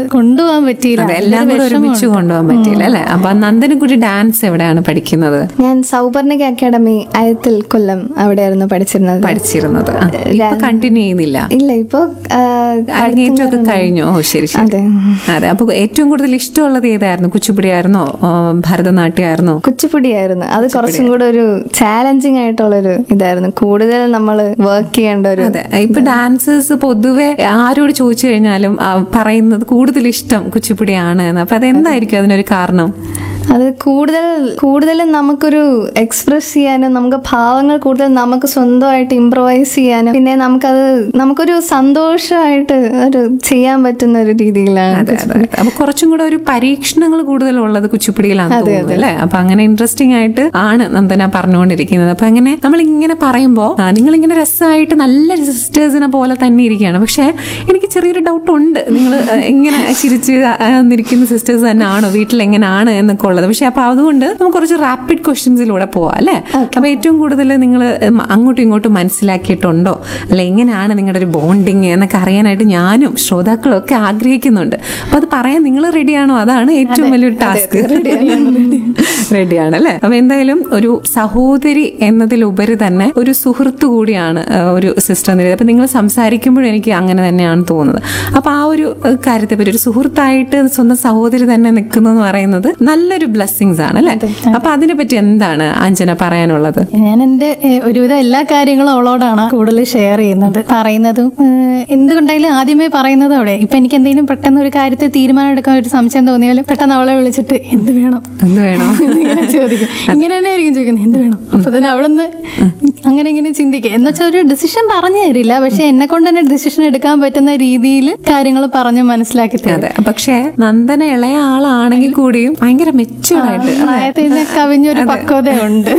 കൊണ്ടുപോകാൻ പറ്റിയില്ല അതെ എല്ലാം കൂടെ ഒരുമിച്ച് കൊണ്ടുപോകാൻ പറ്റിയില്ല അല്ലെ അപ്പൊ നന്ദനക്കുട്ടി ഡാൻസ് എവിടെയാണ് പഠിക്കുന്നത് ഞാൻ സൗപർണിക അക്കാഡമി അയത്തിൽ കൊല്ലം അവിടെയായിരുന്നു പഠിച്ചിരുന്നത് പഠിച്ചിരുന്നത് ആ, ഇപ്പൊ കണ്ടിന്യൂ ചെയ്യുന്നില്ല ഇല്ല ഇപ്പോ ആ, അരങ്ങേറ്റമൊക്കെ കഴിഞ്ഞു ഓ ശരി ശരി അതെ അതെ അപ്പൊ ഏറ്റവും കൂടുതൽ ഇഷ്ടമുള്ളത് ഏതായിരുന്നു കുച്ചിപ്പുടി ആയിരുന്നോ ഭരതനാട്യമായിരുന്നോ കുച്ചിപ്പുടിയായിരുന്നു അത് കുറച്ചും കൂടെ ഒരു ചാലഞ്ചിങ് ആയിട്ടുള്ളൊരു ഇതായിരുന്നു കൂടുതൽ നമ്മൾ വർക്ക് ചെയ്യേണ്ട ഒരു അതെ ഇപ്പൊ ഡാൻസേഴ്സ് പൊതുവെ ആരോട് ചോദിച്ചു കഴിഞ്ഞാലും ആ, പറയുന്നത് കൂടുതൽ ഇഷ്ടം കുച്ചിപ്പുടിയാണ് എന്ന് അപ്പൊ അതെന്തായിരിക്കും അതിനൊരു കാരണം അത് കൂടുതൽ കൂടുതലും നമുക്കൊരു എക്സ്പ്രസ് ചെയ്യാനും നമുക്ക് ഭാവങ്ങൾ കൂടുതൽ നമുക്ക് സ്വന്തമായിട്ട് ഇംപ്രവൈസ് ചെയ്യാനും പിന്നെ നമുക്കത് നമുക്കൊരു സന്തോഷമായിട്ട് ഒരു ചെയ്യാൻ പറ്റുന്ന ഒരു രീതിയിലാണ് അതെ അതെ അപ്പൊ കുറച്ചും കൂടെ ഒരു പരീക്ഷണങ്ങൾ കൂടുതലുള്ളത് കുച്ചിപ്പുടിയിലാണ് തോന്നുന്നത് അല്ലേ അപ്പൊ അങ്ങനെ ഇൻട്രസ്റ്റിംഗ് ആയിട്ട് ആണ് നന്ദന പറഞ്ഞുകൊണ്ടിരിക്കുന്നത് അപ്പൊ അങ്ങനെ നമ്മൾ ഇങ്ങനെ പറയുമ്പോൾ നിങ്ങൾ ഇങ്ങനെ രസമായിട്ട് നല്ല സിസ്റ്റേഴ്സിനെ പോലെ തന്നെ ഇരിക്കുകയാണ് പക്ഷെ എനിക്ക് ചെറിയൊരു ഡൗട്ട് ഉണ്ട് നിങ്ങൾ ഇങ്ങനെ ചിരിച്ച് ആ, നിൽക്കുന്ന സിസ്റ്റേഴ്സ് തന്നെ ആണോ വീട്ടിൽ എങ്ങനെയാണ് എന്നൊക്കെ ഉള്ളത് പക്ഷെ അപ്പൊ അതുകൊണ്ട് നമുക്ക് കുറച്ച് റാപ്പിഡ് ക്വസ്റ്റ്യൻസിലൂടെ പോവാം അല്ലേ അപ്പൊ ഏറ്റവും കൂടുതൽ നിങ്ങൾ അങ്ങോട്ടും ഇങ്ങോട്ടും മനസ്സിലാക്കിയിട്ടുണ്ടോ അല്ലെ എങ്ങനെയാണ് നിങ്ങളുടെ ഒരു ബോണ്ടിങ് എന്നൊക്കെ അറിയാനായിട്ട് ഞാനും ശ്രോതാക്കളും ഒക്കെ ആഗ്രഹിക്കുന്നുണ്ട് അപ്പൊ അത് പറയാൻ നിങ്ങൾ റെഡിയാണോ അതാണ് ഏറ്റവും വലിയൊരു ടാസ്ക് റെഡിയാണ് അല്ലെ അപ്പൊ എന്തായാലും ഒരു സഹോദരി എന്നതിലുപരി തന്നെ ഒരു സുഹൃത്ത് കൂടിയാണ് ആ, ഒരു സിസ്റ്റർ എന്ന രീതിയിൽ അപ്പൊ നിങ്ങൾ സംസാരിക്കുമ്പോഴും എനിക്ക് അങ്ങനെ തന്നെയാണ് തോന്നുന്നത് അപ്പൊ ആ ഒരു ഏഹ്, കാര്യത്തെ പറ്റി ഒരു സുഹൃത്തായിട്ട് സ്വന്തം സഹോദരി തന്നെ നിൽക്കുന്നു എന്ന് പറയുന്നത് നല്ലൊരു ബ്ലെസ്സിങ്സ് ആണ് അല്ലെ അപ്പൊ അതിനെ പറ്റി എന്താണ് അഞ്ജന പറയാനുള്ളത് ഞാൻ എന്റെ ഏഹ്, ഒരുവിധം എല്ലാ കാര്യങ്ങളും അവളോടാണ് കൂടുതൽ ഷെയർ ചെയ്യുന്നത് പറയുന്നതും ഏഹ്, എന്തുകൊണ്ടായാലും ആദ്യമേ പറയുന്നത് അവിടെ ഇപ്പൊ എനിക്ക് എന്തെങ്കിലും പെട്ടെന്ന് ഒരു കാര്യത്തിൽ തീരുമാനം എടുക്കാൻ ഒരു സംശയം തോന്നിയാലും പെട്ടെന്ന് അവളെ വിളിച്ചിട്ട് എന്ത് വേണം എന്ത് വേണോ ഇങ്ങനെ ചോദിക്കും ഇങ്ങനെ തന്നെ ആയിരിക്കും ചോദിക്കുന്നത് എന്ത് വേണം അപ്പൊ തന്നെ അവളൊന്ന് അങ്ങനെ ഇങ്ങനെ ചിന്തിക്കുക എന്ന് വെച്ചാൽ ഒരു ഡിസിഷൻ പറഞ്ഞു തരില്ല പക്ഷെ എന്നെ കൊണ്ട് തന്നെ ഡിസിഷൻ എടുക്കാൻ പറ്റുന്ന രീതിയിൽ കാര്യങ്ങൾ പറഞ്ഞ് മനസ്സിലാക്കി തരും അതെ പക്ഷെ നന്ദന ഇളയ ആളാണെങ്കിൽ കൂടിയും ഭയങ്കര മെച്ചുവറായിട്ട് പ്രായത്തിന് കവിഞ്ഞൊരു പക്വതയുണ്ട്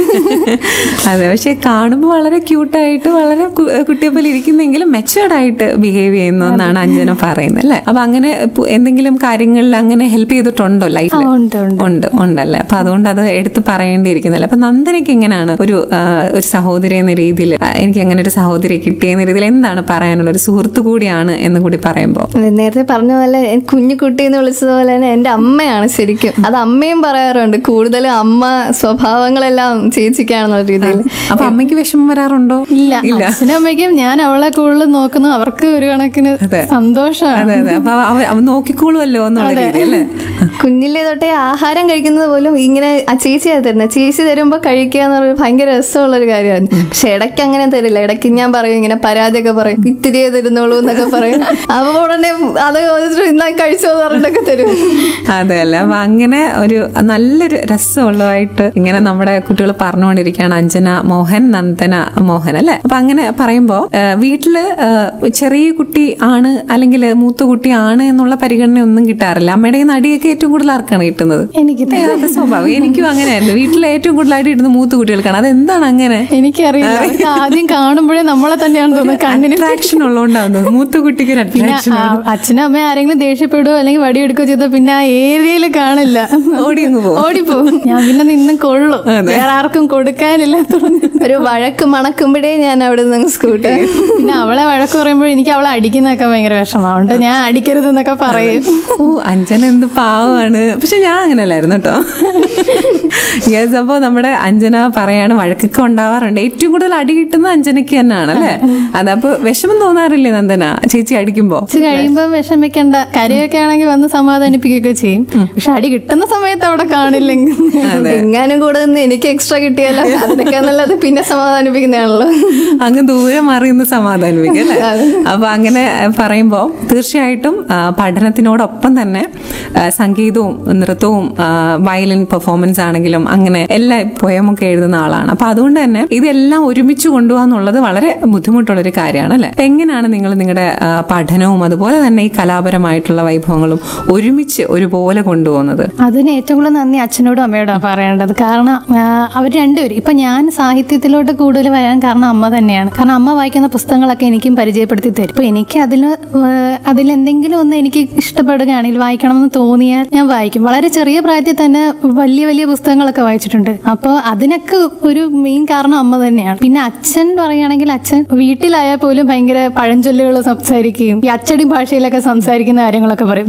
അതെ പക്ഷെ കാണുമ്പോൾ വളരെ ക്യൂട്ടായിട്ട് വളരെ കു- കുട്ടിയെ പോലെ ഇരിക്കുന്നെങ്കിലും മെച്ചുവേർഡ് ആയിട്ട് ബിഹേവ് ചെയ്യുന്നു എന്നാണ് അഞ്ജന പറയുന്നത് അല്ലെ അപ്പൊ അങ്ങനെ പു- എന്തെങ്കിലും കാര്യങ്ങളിൽ അങ്ങനെ ഹെൽപ്പ് ചെയ്തിട്ടുണ്ടോ ലൈഫിൽ ആ, ഉണ്ട്, ഉണ്ട്. ഉണ്ട് ഉണ്ടല്ലേ അപ്പൊ അതുകൊണ്ട് അത് എടുത്ത് പറയേണ്ടിയിരിക്കുന്നില്ല അപ്പൊ നന്ദനയ്ക്ക് എങ്ങനെയാണ് ഒരു ആ, ഒരു സഹോദരി എന്ന രീതിയിൽ ആ, എനിക്ക് അങ്ങനെ ഒരു സഹോദരി കിട്ടിയെന്ന രീതിയിൽ എന്താണ് പറയാനുള്ള ഒരു സുഹൃത്ത് കൂടിയാണ് എന്ന് കൂടി പറയുമ്പോൾ നേരത്തെ പറഞ്ഞ പോലെ എൻ- കുഞ്ഞു കുട്ടി എന്ന് വിളിച്ചതുപോലെ തന്നെ എന്റെ അമ്മയാണ് ശരിക്കും അത് അമ്മയും പറയാറുണ്ട് കൂടുതലും അമ്മ സ്വഭാവങ്ങളെല്ലാം ചേച്ചിക്കാണെന്നുള്ള രീതിയിൽ അപ്പൊ അമ്മയ്ക്ക് വിഷമം വരാറുണ്ടോ ഇല്ല അച്ഛനും അമ്മയ്ക്കും ഞാൻ അവളെ കൂടുതൽ നോക്കുന്നു അവർക്ക് ഒരു കണക്കിന് അതെ. സന്തോഷമാണ് അതെ അതെ അപ്പൊ അവ അവൻ നോക്കിക്കോളുമല്ലോ എന്നുള്ള രീതി അല്ലേ കുഞ്ഞിലെ തൊട്ടേ ആഹാരം കഴിക്കുന്നത് പോലും ഇങ്ങനെ ആ ചേച്ചിയാണ് തരുന്നത് ചേച്ചി തരുമ്പോ കഴിക്കുക എന്ന് പറയുന്നത് ഭയങ്കര രസമുള്ള ഒരു കാര്യമാണ് പക്ഷെ ഇടയ്ക്ക് അങ്ങനെ തരില്ല ഇടയ്ക്ക് ഞാൻ പറയും ഇങ്ങനെ പരാതിയൊക്കെ പറയും ഇത്തിരിയേ തരുന്നുള്ളൂ എന്നൊക്കെ പറയും അപ്പൊ ഉടനെ അത് ഇന്നാ കഴിച്ചോ എന്ന് പറഞ്ഞിട്ടൊക്കെ തരും അതെ അല്ലേ അപ്പൊ അങ്ങനെ ഒരു നല്ലൊരു രസമുള്ളതായിട്ട് ഇങ്ങനെ നമ്മുടെ കുട്ടികൾ പറഞ്ഞുകൊണ്ടിരിക്കുകയാണ് അഞ്ജന മോഹൻ നന്ദന മോഹൻ അല്ലെ അപ്പൊ അങ്ങനെ പറയുമ്പോ ആ, വീട്ടില് ആ, ചെറിയ കുട്ടി ആണ് അല്ലെങ്കിൽ മൂത്ത കുട്ടി ആണ് എന്നുള്ള പരിഗണന ഒന്നും കിട്ടാറില്ല അമ്മയുടെ കയ്യിൽ നിന്ന് അടിയൊക്കെ ഏറ്റവും കൂടുതൽ ആർക്കാണ് കിട്ടുന്നത് എനിക്ക് ഏ, അത് സ്വഭാവം എനിക്കും അങ്ങനെയായിരുന്നു വീട്ടിൽ ഏറ്റവും കൂടുതൽ അടി ഇടുന്ന മൂത്ത കുട്ടികൾക്കാണ് അതെന്താണ് അങ്ങനെ എനിക്കറിയില്ല അവർക്ക് ആദ്യം കാണുമ്പോഴേ നമ്മളെ തന്നെയാണ് തോന്നുന്നത് കണ്ണിന് അട്രാക്ഷൻ ഉള്ളതുകൊണ്ടാണ് മൂത്ത കുട്ടിക്ക് ഒരു പിന്നെ അട്രാക്ഷൻ ആ, അച്ഛനും അമ്മയും ആരെങ്കിലും ദേഷ്യപ്പെടുകയോ അല്ലെങ്കിൽ വടിയെടുക്കുകയോ ചെയ്താൽ പിന്നെ ആ ഏരിയയിൽ കാണില്ല ഓടി അങ്ങ് പോകും ഓടിപ്പോവും ഞാൻ പിന്നെ നിന്നും കൊള്ളും വേറെ ആർക്കും കൊടുക്കാനില്ല തോന്നി ഒരു വഴക്ക് മണക്കുമ്പോഴേ ഞാൻ അവിടെ നിന്ന് സ്കൂട്ട് പിന്നെ അവളെ വഴക്ക് പറയുമ്പോൾ എനിക്ക് അവളെ അടിക്കുന്നതൊക്കെ ഭയങ്കര വിഷമമുണ്ട് ഞാൻ അടിക്കരുത് എന്നൊക്കെ പറയും ഓ അഞ്ജന എന്ത് പാവമാണ് പക്ഷെ ഞാൻ അങ്ങനെയല്ലായിരുന്നു കേട്ടോ യെസ് അപ്പോ നമ്മുടെ അഞ്ജന പറയാണ് വഴക്കൊക്കെ ഉണ്ടാവാറുണ്ട് ഏറ്റവും കൂടുതൽ അടി കിട്ടുന്നത് അഞ്ജനയ്ക്ക് തന്നെയാണ് അല്ലേ അതപ്പോ വിഷമം തോന്നാറില്ലേ നന്ദന ചേച്ചി അടിക്കുമ്പോ കുറച്ച് കഴിയുമ്പോൾ വിഷമിക്കണ്ട കരയൊക്കെ ആണെങ്കിൽ വന്ന് സമാധാനിപ്പിക്കുകയൊക്കെ ചെയ്യും പക്ഷെ അടി കിട്ടുന്ന സമയത്ത് അവിടെ കാണില്ലെങ്കിൽ എങ്ങാനും കൂടെ നിന്ന് എനിക്ക് എക്സ്ട്രാ കിട്ടിയല്ലോ അതിനൊക്കെ നല്ലത് പിന്നെ സമാധാനിപ്പിക്കുന്നതാണല്ലോ അങ്ങ് ദൂരെ മാറി നിന്ന് സമാധാനിപ്പിക്കും അല്ലേ അപ്പൊ അങ്ങനെ അഹ്, പറയുമ്പോ തീർച്ചയായിട്ടും ആ, പഠനത്തിനോടൊപ്പം തന്നെ ആ, സംഗീതവും നൃത്തവും വയലിൻ പെർഫോമൻസ് ആണെങ്കിലും അങ്ങനെ എല്ലാ പോയമൊക്കെ എഴുതുന്ന ആളാണ് അപ്പൊ അതുകൊണ്ട് തന്നെ ഇതെല്ലാം ഒരുമിച്ച് കൊണ്ടുപോകാന്നുള്ളത് വളരെ ബുദ്ധിമുട്ടുള്ള ഒരു കാര്യമാണ് അല്ലെ അപ്പൊ എങ്ങനെയാണ് നിങ്ങൾ നിങ്ങളുടെ ആ, പഠനവും അതുപോലെ തന്നെ ഈ കലാപരമായിട്ടുള്ള വൈഭവങ്ങളും ഒരുമിച്ച് ഒരുപോലെ കൊണ്ടുപോകുന്നത് അതിന് ഏറ്റവും കൂടുതൽ നന്ദി അച്ഛനോടും അമ്മയോടും പറയേണ്ടത് കാരണം ആ, അവർ രണ്ടുപേരും ഇപ്പൊ ഞാൻ സാഹിത്യത്തിലോട്ട് കൂടുതൽ വരാൻ കാരണം അമ്മ തന്നെയാണ് കാരണം അമ്മ വായിക്കുന്ന പുസ്തകങ്ങളൊക്കെ എനിക്കും പരിചയപ്പെടുത്തി തരും ഇപ്പൊ എനിക്ക് അതിൽ അതിലെന്തെങ്കിലും ഒന്ന് എനിക്ക് ഇഷ്ടപ്പെടുകയാണെങ്കിൽ വായിക്കണമെന്ന് തോന്നിയാൽ ഞാൻ വായിക്കും വളരെ ചെറിയ പ്രായത്തിൽ തന്നെ വലിയ വലിയ പുസ്തകങ്ങളൊക്കെ വായിച്ചിട്ടുണ്ട് അപ്പോൾ അതിനൊക്കെ ഒരു മെയിൻ കാരണം അമ്മ തന്നെയാണ് പിന്നെ അച്ഛൻ പറയുകയാണെങ്കിൽ അച്ഛൻ വീട്ടിലായാൽ പോലും ഭയങ്കര പഴഞ്ചൊല്ലുകൾ സംസാരിക്കുകയും ഈ അച്ചടി ഭാഷയിലൊക്കെ സംസാരിക്കുന്ന കാര്യങ്ങളൊക്കെ പറയും